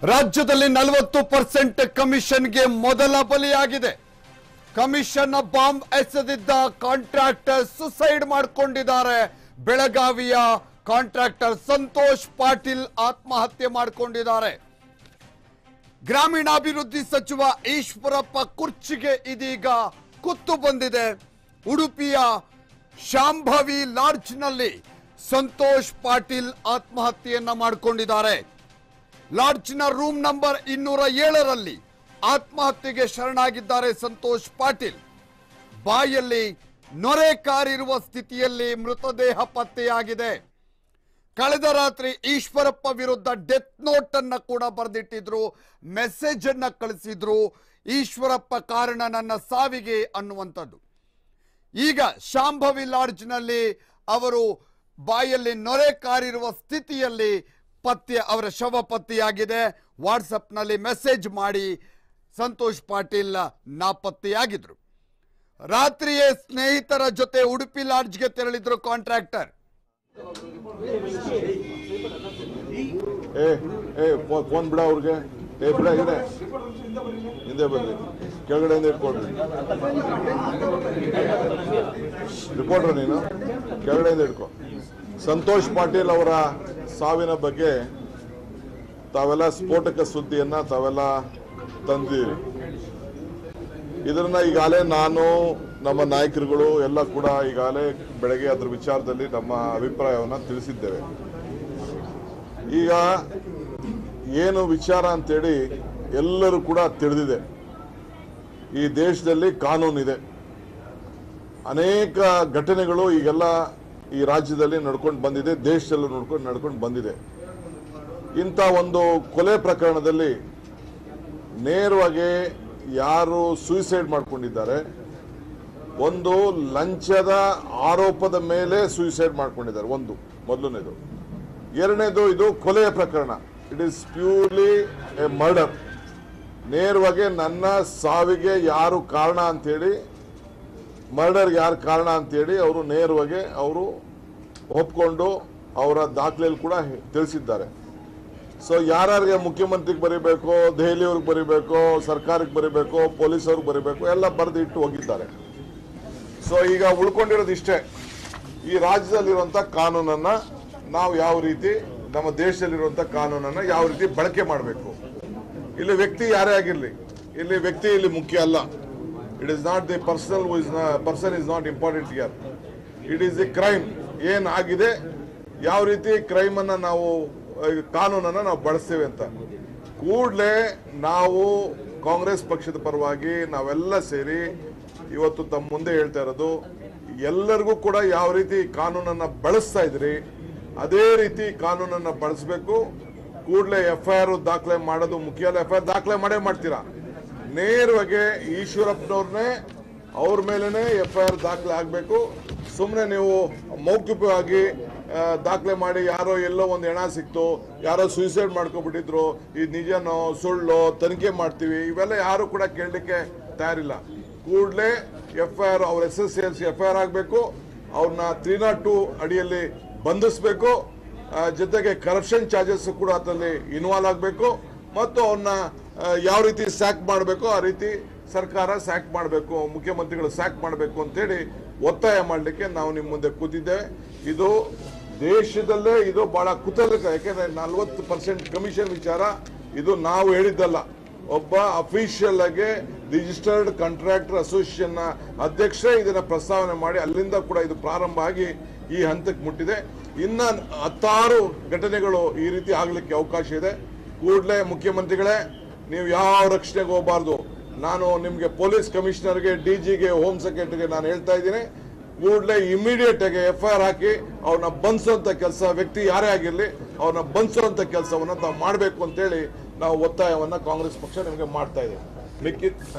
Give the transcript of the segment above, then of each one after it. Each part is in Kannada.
ರಾಜ್ಯದಲ್ಲಿ ನಲವತ್ತು ಪರ್ಸೆಂಟ್ ಕಮಿಷನ್ಗೆ ಮೊದಲ ಬಲಿಯಾಗಿದೆ ಕಮಿಷನ್ ಬಾಂಬ್ ಎಸೆದಿದ್ದ ಕಾಂಟ್ರಾಕ್ಟರ್ ಸುಸೈಡ್ ಮಾಡಿಕೊಂಡಿದ್ದಾರೆ ಬೆಳಗಾವಿಯ ಕಾಂಟ್ರಾಕ್ಟರ್ ಸಂತೋಷ್ ಪಾಟೀಲ್ ಆತ್ಮಹತ್ಯೆ ಮಾಡಿಕೊಂಡಿದ್ದಾರೆ ಗ್ರಾಮೀಣಾಭಿವೃದ್ಧಿ ಸಚಿವ ಈಶ್ವರಪ್ಪ ಕುರ್ಚಿಗೆ ಇದೀಗ ಕುತ್ತು ಬಂದಿದೆ ಉಡುಪಿಯ ಶಾಂಭವಿ ಲಾಡ್ಜ್ನಲ್ಲಿ ಸಂತೋಷ್ ಪಾಟೀಲ್ ಆತ್ಮಹತ್ಯೆಯನ್ನ ಮಾಡಿಕೊಂಡಿದ್ದಾರೆ ಲಾಡ್ಜ್ನ ರೂಮ್ ನಂಬರ್ ಇನ್ನೂರ ಏಳರಲ್ಲಿ ಆತ್ಮಹತ್ಯೆಗೆ ಶರಣಾಗಿದ್ದಾರೆ ಸಂತೋಷ್ ಪಾಟೀಲ್ ಬಾಯಲ್ಲಿ ನೊರೆ ಕಾರಿರುವ ಸ್ಥಿತಿಯಲ್ಲಿ ಮೃತದೇಹ ಪತ್ತೆಯಾಗಿದೆ ಕಳೆದ ರಾತ್ರಿ ಈಶ್ವರಪ್ಪ ವಿರುದ್ಧ ಡೆತ್ ನೋಟ್ ಅನ್ನ ಕೂಡ ಬರೆದಿಟ್ಟಿದ್ರು ಮೆಸೇಜ್ ಅನ್ನ ಕಳಿಸಿದ್ರು ಈಶ್ವರಪ್ಪ ಕಾರಣ ನನ್ನ ಸಾವಿಗೆ ಅನ್ನುವಂಥದ್ದು ಈಗ ಶಾಂಭವಿ ಲಾಡ್ಜ್ನಲ್ಲಿ ಅವರು ಬಾಯಲ್ಲಿ ನೊರೆ ಕಾರಿರುವ ಸ್ಥಿತಿಯಲ್ಲಿ ಪತ್ತೆ ಅವರ ಶವ ಪತ್ತೆಯಾಗಿದೆ ವಾಟ್ಸಪ್ನಲ್ಲಿ ಮೆಸೇಜ್ ಮಾಡಿ ಸಂತೋಷ್ ಪಾಟೀಲ್ ನಾಪತ್ತೆಯಾಗಿದ್ರು ರಾತ್ರಿಯೇ ಸ್ನೇಹಿತರ ಜೊತೆ ಉಡುಪಿ ಲಾಡ್ಜ್ಗೆ ತೆರಳಿದ್ರು ಕಾಂಟ್ರಾಕ್ಟರ್ ಏ ಏ ಫೋ- ಫೋನ್ ಬಿಡ ಅವ್ರಿಗೆ ಏ ಬಿಡ ಇದೆ ಹಿಂದೆ ಬನ್ನಿ ಕೆಳಗಡೆಯಿಂದ ಇಟ್ಕೊಡ್ರಿ ರಿಪೋರ್ಟರ್ ನೀನು ಕೆಳಗಡೆಯಿಂದ ಇಟ್ಕೊ ಸಂತೋಷ್ ಪಾಟೀಲ್ ಅವರ ಸಾವಿನ ಬಗ್ಗೆ ತಾವೆಲ್ಲ ಸ್ಫೋಟಕ ಸುದ್ದಿಯನ್ನ ತಾವೆಲ್ಲ ತಂದಿದ್ದೀರಿ ಇದನ್ನ ಈಗಾಗಲೇ ನಾನು ನಮ್ಮ ನಾಯಕರುಗಳು ಎಲ್ಲ ಕೂಡ ಈಗಾಗಲೇ ಬೆಳಗ್ಗೆ ಅದ್ರ ವಿಚಾರದಲ್ಲಿ ನಮ್ಮ ಅಭಿಪ್ರಾಯವನ್ನು ತಿಳಿಸಿದ್ದೇವೆ ಈಗ ಏನು ವಿಚಾರ ಅಂತೇಳಿ ಎಲ್ಲರೂ ಕೂಡ ತಿಳಿದಿದೆ ಈ ದೇಶದಲ್ಲಿ ಕಾನೂನಿದೆ ಅನೇಕ ಘಟನೆಗಳು ಈಗೆಲ್ಲ ಈ ರಾಜ್ಯದಲ್ಲಿ ನಡ್ಕೊಂಡು ಬಂದಿದೆ ದೇಶದಲ್ಲೂ ನಡ್ಕೊಂಡು ನಡ್ಕೊಂಡು ಬಂದಿದೆ ಇಂಥ ಒಂದು ಕೊಲೆ ಪ್ರಕರಣದಲ್ಲಿ ನೇರವಾಗಿ ಯಾರು ಸೂಸೈಡ್ ಮಾಡ್ಕೊಂಡಿದ್ದಾರೆ ಒಂದು ಲಂಚದ ಆರೋಪದ ಮೇಲೆ ಸೂಸೈಡ್ ಮಾಡ್ಕೊಂಡಿದ್ದಾರೆ ಒಂದು ಮೊದಲನೇದು ಎರಡನೇದು ಇದು ಕೊಲೆಯ ಪ್ರಕರಣ it is purely a murder ನೇರವಾಗಿ ನನ್ನ ಸಾವಿಗೆ ಯಾರು ಕಾರಣ ಅಂತೇಳಿ ಮರ್ಡರ್ಗೆ ಯಾರು ಕಾರಣ ಅಂತೇಳಿ ಅವರು ನೇರವಾಗಿ ಅವರು ಒಪ್ಕೊಂಡು ಅವರ ದಾಖಲೆಯಲ್ಲಿ ಕೂಡ ಹೆ- ತಿಳಿಸಿದ್ದಾರೆ ಸೊ ಯಾರ್ಯಾರಿಗೆ ಮುಖ್ಯಮಂತ್ರಿಗೆ ಬರೀಬೇಕು ದೆಹಲಿಯವ್ರಿಗೆ ಬರೀಬೇಕು ಸರ್ಕಾರಕ್ಕೆ ಬರೀಬೇಕು ಪೊಲೀಸವ್ರಿಗೆ ಬರೀಬೇಕು ಎಲ್ಲ ಬರೆದು ಇಟ್ಟು ಹೋಗಿದ್ದಾರೆ ಸೊ ಈಗ ಉಳ್ಕೊಂಡಿರೋದು ಇಷ್ಟೇ ಈ ರಾಜ್ಯದಲ್ಲಿರುವಂಥ ಕಾನೂನನ್ನ ನಾವು ಯಾವ ರೀತಿ ನಮ್ಮ ದೇಶದಲ್ಲಿರುವಂಥ ಕಾನೂನನ್ನ ಯಾವ ರೀತಿ ಬಳಕೆ ಮಾಡಬೇಕು ಇಲ್ಲಿ ವ್ಯಕ್ತಿ ಯಾರೇ ಆಗಿರಲಿ ಇಲ್ಲಿ ವ್ಯಕ್ತಿ ಇಲ್ಲಿ ಮುಖ್ಯ ಅಲ್ಲ it is not the personal is person is not important here it is the crime ಏನ್ ಆಗಿದೆ ಯಾವ ರೀತಿ ಕ್ರೈಮ್ ಅನ್ನ ನಾವು ಆ, ಕಾನೂನನ್ನ ನಾವು ಬಳಸ್ತೇವೆ ಅಂತ ಕೂಡಲೇ ನಾವು ಕಾಂಗ್ರೆಸ್ ಪಕ್ಷದ ಪರವಾಗಿ ನಾವೆಲ್ಲ ಸೇರಿ ಇವತ್ತು ತಮ್ಮ ಮುಂದೆ ಹೇಳ್ತಾ ಇರೋದು ಎಲ್ಲರಿಗೂ ಕೂಡ ಯಾವ ರೀತಿ ಕಾನೂನನ್ನ ಬಳಸ್ತಾ ಇದ್ರಿ ಅದೇ ರೀತಿ ಕಾನೂನನ್ನ ಬಳಸಬೇಕು ಕೂಡಲೇ ಎಫ್ ಐ ಆರ್ ದಾಖಲೆ ಮಾಡೋದು ಮುಖ್ಯ ಅಲ್ಲ ಎಫ್ ಐ ಆರ್ ದಾಖಲೆ ಮಾಡೇ ಮಾಡ್ತೀರಾ ನೇರವಾಗಿ ಈಶ್ವರಪ್ಪನವ್ರನ್ನೇ ಅವ್ರ ಮೇಲೇನೆ ಎಫ್ ಐ ಆರ್ ದಾಖಲೆ ಆಗಬೇಕು ಸುಮ್ಮನೆ ನೀವು ಮೌಖಿಕವಾಗಿ ಆ, ದಾಖಲೆ ಮಾಡಿ ಯಾರೋ ಎಲ್ಲೋ ಒಂದು ಹೆಣ ಸಿಕ್ತು ಯಾರೋ ಸೂಸೈಡ್ ಮಾಡ್ಕೊಬಿಟ್ಟಿದ್ರು ಇದು ನಿಜನೋ ಸುಳ್ಳು ತನಿಖೆ ಮಾಡ್ತೀವಿ ಇವೆಲ್ಲ ಯಾರು ಕೂಡ ಕೇಳಲಿಕ್ಕೆ ತಯಾರಿಲ್ಲ ಕೂಡಲೇ ಎಫ್ ಐ ಆರ್ ಅವ್ರ S S L C F I R ಆಗಬೇಕು ಅವ್ರನ್ನ ತ್ರೀ ನಾಟ್ ಟು ಅಡಿಯಲ್ಲಿ ಬಂಧಿಸಬೇಕು ಜೊತೆಗೆ ಕರಪ್ಷನ್ ಚಾರ್ಜಸ್ ಕೂಡ ಅದರಲ್ಲಿ ಇನ್ವಾಲ್ವ್ ಆಗಬೇಕು ಮತ್ತು ಅವ್ರನ್ನ ಯಾವ ರೀತಿ ಸ್ಯಾಕ್ ಮಾಡಬೇಕು ಆ ರೀತಿ ಸರ್ಕಾರ ಸ್ಯಾಕ್ ಮಾಡಬೇಕು ಮುಖ್ಯಮಂತ್ರಿಗಳು ಸ್ಯಾಕ್ ಮಾಡಬೇಕು ಅಂತೇಳಿ ಒತ್ತಾಯ ಮಾಡಲಿಕ್ಕೆ ನಾವು ನಿಮ್ಮ ಮುಂದೆ ಕೂತಿದ್ದೇವೆ ಇದು ದೇಶದಲ್ಲೇ ಇದು ಬಹಳ ಕುತೂಹಲಕ ಯಾಕೆಂದ್ರೆ ನಲ್ವತ್ತು ಪರ್ಸೆಂಟ್ ಕಮಿಷನ್ ವಿಚಾರ ಇದು ನಾವು ಹೇಳಿದ್ದಲ್ಲ ಒಬ್ಬ ಅಫಿಷಿಯಲ್ ಆಗಿ ರಿಜಿಸ್ಟರ್ಡ್ ಕಾಂಟ್ರಾಕ್ಟರ್ ಅಸೋಸಿಯೇಷನ್ ನ ಅಧ್ಯಕ್ಷರೇ ಇದನ್ನ ಪ್ರಸ್ತಾವನೆ ಮಾಡಿ ಅಲ್ಲಿಂದ ಕೂಡ ಇದು ಪ್ರಾರಂಭ ಆಗಿ ಈ ಹಂತಕ್ಕೆ ಮುಟ್ಟಿದೆ ಇನ್ನ ಹತ್ತಾರು ಘಟನೆಗಳು ಈ ರೀತಿ ಆಗ್ಲಿಕ್ಕೆ ಅವಕಾಶ ಇದೆ ಕೂಡಲೇ ಮುಖ್ಯಮಂತ್ರಿಗಳೇ ನೀವು ಯಾವ ರಕ್ಷಣೆಗೆ ಹೋಗಬಾರ್ದು ನಾನು ನಿಮಗೆ ಪೊಲೀಸ್ ಕಮಿಷನರ್ಗೆ ಡಿ ಜಿಗೆ ಹೋಮ್ ಸೆಕ್ರೆಟರಿಗೆ ನಾನು ಹೇಳ್ತಾ ಇದ್ದೀನಿ ಕೂಡಲೇ ಇಮಿಡಿಯೇಟ್ ಆಗಿ ಎಫ್ ಐ ಆರ್ ಹಾಕಿ ಅವ್ರನ್ನ ಬಂಧಿಸುವಂತ ಕೆಲಸ ವ್ಯಕ್ತಿ ಯಾರೇ ಆಗಿರಲಿ ಅವ್ರನ್ನ ಬಂಧಿಸುವಂತ ಕೆಲಸವನ್ನ ತಾವು ಮಾಡಬೇಕು ಅಂತೇಳಿ ನಾವು ಒತ್ತಾಯವನ್ನ ಕಾಂಗ್ರೆಸ್ ಪಕ್ಷ ನಿಮಗೆ ಮಾಡ್ತಾ ಇದೆ ಮಿಕ್ಕಿದ್ ಹಾ?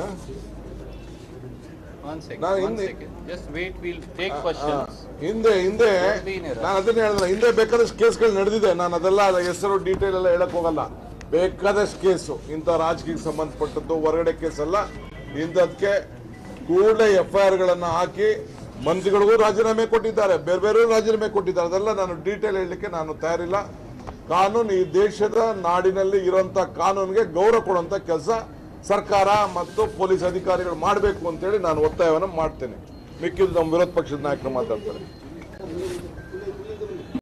One second, ನಾನು one ಹಿಂದೆ- second. Just wait, we'll take questions. ಹಿಂದೆ ಹಿಂದೆ Don't be in a rush. ನಾನು ಅದನ್ನ ಹೇಳಿದ್ರೆ ಹಿಂದೆ ಬೇಕಾದಷ್ಟು ಕೇಸ್ಗಳು ನಡೆದಿದೆ ನಾನು ಅದೆಲ್ಲ ಅದ್ರ ಹೆಸರು ಡೀಟೇಲ್ ಎಲ್ಲ ಹೇಳಕ್ ಹೋಗಲ್ಲ ಬೇಕಾದಷ್ಟು ಕೇಸು ಇಂಥ ರಾಜಕೀಯಕ್ಕೆ ಸಂಬಂಧಪಟ್ಟದ್ದು ಹೊರಗಡೆ ಕೇಸ್ ಅಲ್ಲ ಇಂಥದ್ಕೆ ಕೂಡಲೇ ಎಫ್ ಐ ಆರ್ಗಳನ್ನ ಹಾಕಿ ಮಂತ್ರಿಗಳಿಗೂ ರಾಜೀನಾಮೆ ಕೊಟ್ಟಿದ್ದಾರೆ ಬೇರೆ ಬೇರೆ ರಾಜೀನಾಮೆ ಕೊಟ್ಟಿದ್ದಾರೆ ಅದೆಲ್ಲ ನಾನು ಡೀಟೇಲ್ ಹೇಳಲಿಕ್ಕೆ ನಾನು ತಯಾರಿಲ್ಲ ಕಾನೂನು ಈ ದೇಶದ ನಾಡಿನಲ್ಲಿ ಇರುವಂತ ಕಾನೂನಿಗೆ ಗೌರವ ಕೊಡುವಂತ ಕೆಲಸ ಸರ್ಕಾರ ಮತ್ತು ಪೊಲೀಸ್ ಅಧಿಕಾರಿಗಳು ಮಾಡಬೇಕು ಅಂತೇಳಿ ನಾನು ಒತ್ತಾಯವನ್ನು ಮಾಡ್ತೇನೆ ಮಿಕ್ಕಿದ್ದು ನಮ್ಮ ವಿರೋಧ ಪಕ್ಷದ ನಾಯಕರು ಮಾತಾಡ್ತಾರೆ